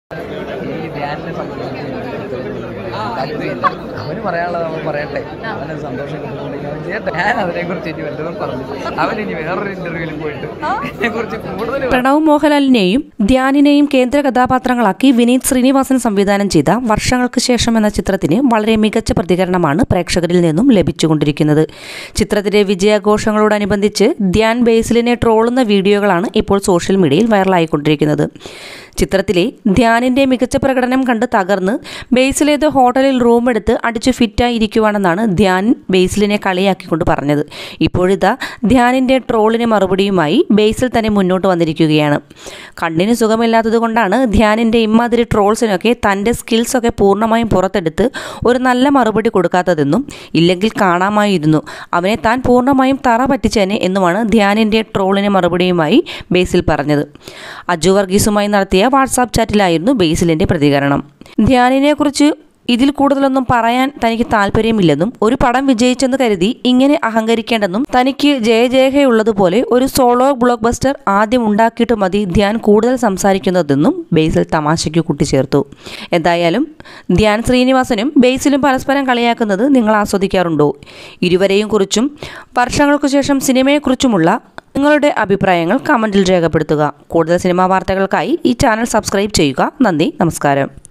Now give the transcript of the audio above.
ഈ ധ്യാനിനെ സംബന്ധിച്ച് താല്പര്യമില്ല അവന് പറയാനുള്ളത് അവൻ പറയട്ടെ അവന് സന്തോഷം കിട്ടുന്നുണ്ടെങ്കിൽ അവൻ ചെയ്യട്ടെ ഞാൻ അതിനെക്കുറിച്ച് ഇനി വല്ലതും പറഞ്ഞു അവൻ ഇനി വേറൊരു ഇന്റർവ്യൂവിൽ പോയിട്ട് ഇതിനെക്കുറിച്ച് കൂടുതൽ പ്രണവ് മോഹൻലാലിനെയും ധ്യാനിനെയും കേന്ദ്ര കഥാപാത്രങ്ങളാക്കി വിനീത് ശ്രീനിവാസൻ സംവിധാനം ചെയ്ത വർഷങ്ങൾക്ക് ശേഷം എന്ന ചിത്രത്തിന് വളരെ മികച്ച പ്രതികരണമാണ് പ്രേക്ഷകരിൽ നിന്നും ലഭിച്ചുകൊണ്ടിരിക്കുന്നത് ചിത്രത്തിന്റെ വിജയാഘോഷങ്ങളോടനുബന്ധിച്ച് ധ്യാൻ ബേസിലിനെ ട്രോളുന്ന വീഡിയോകളാണ് ഇപ്പോൾ സോഷ്യൽ മീഡിയയിൽ വൈറലായിക്കൊണ്ടിരിക്കുന്നത് ചിത്രത്തിലെ ധ്യാനിന്റെ മികച്ച പ്രകടനം കണ്ട് തകർന്ന് ബേസിലേത് ഹോട്ടലിൽ റൂം എടുത്ത് അടിച്ചു ഫിറ്റായി ഇരിക്കുവാണെന്നാണ് ധ്യാൻ ബേസിലിനെ കളിയാക്കിക്കൊണ്ട് പറഞ്ഞത് ഇപ്പോഴിതാ ധ്യാനിന്റെ ട്രോളിന് മറുപടിയുമായി ബേസിൽ തന്നെ മുന്നോട്ട് വന്നിരിക്കുകയാണ് കണ്ണിന് സുഖമില്ലാത്തത് കൊണ്ടാണ് ധ്യാനിന്റെ ഇമ്മാതിരി ട്രോൾസിനൊക്കെ തന്റെ സ്കിൽസൊക്കെ പൂർണ്ണമായും പുറത്തെടുത്ത് ഒരു നല്ല മറുപടി കൊടുക്കാത്തതെന്നും ഇല്ലെങ്കിൽ കാണാമായിരുന്നു അവനെ താൻ പൂർണ്ണമായും തറ പറ്റിച്ചേനെ എന്നുമാണ് ധ്യാനിന്റെ ട്രോളിന് മറുപടിയുമായി ബേസിൽ പറഞ്ഞത് അജു വർഗീസുമായി നടത്തിയ വാട്സാപ്പ് ചാറ്റിലായിരുന്നു ബേസിലിന്റെ പ്രതികരണം ധ്യാനിനെക്കുറിച്ച് ഇതിൽ കൂടുതലൊന്നും പറയാൻ തനിക്ക് താല്പര്യമില്ലെന്നും ഒരു പടം വിജയിച്ചെന്ന് കരുതി ഇങ്ങനെ അഹങ്കരിക്കേണ്ടെന്നും തനിക്ക് ജയജയഹയുള്ളതുപോലെ ഒരു സോളോ ബ്ലോക്ക് ബസ്റ്റർ ആദ്യം ഉണ്ടാക്കിയിട്ട് മതി ധ്യാൻ കൂടുതൽ സംസാരിക്കുന്നതെന്നും ബേസിൽ തമാശയ്ക്ക് കൂട്ടിച്ചേർത്തു എന്തായാലും ധ്യാൻ ശ്രീനിവാസനും ബേസിലും പരസ്പരം കളിയാക്കുന്നത് നിങ്ങൾ ആസ്വദിക്കാറുണ്ടോ ഇരുവരെയും കുറിച്ചും വർഷങ്ങൾക്കു ശേഷം സിനിമയെക്കുറിച്ചുമുള്ള നിങ്ങളുടെ അഭിപ്രായങ്ങൾ കമൻറ്റിൽ രേഖപ്പെടുത്തുക കൂടുതൽ സിനിമാ വാർത്തകൾക്കായി ഈ ചാനൽ സബ്സ്ക്രൈബ് ചെയ്യുക നന്ദി നമസ്കാരം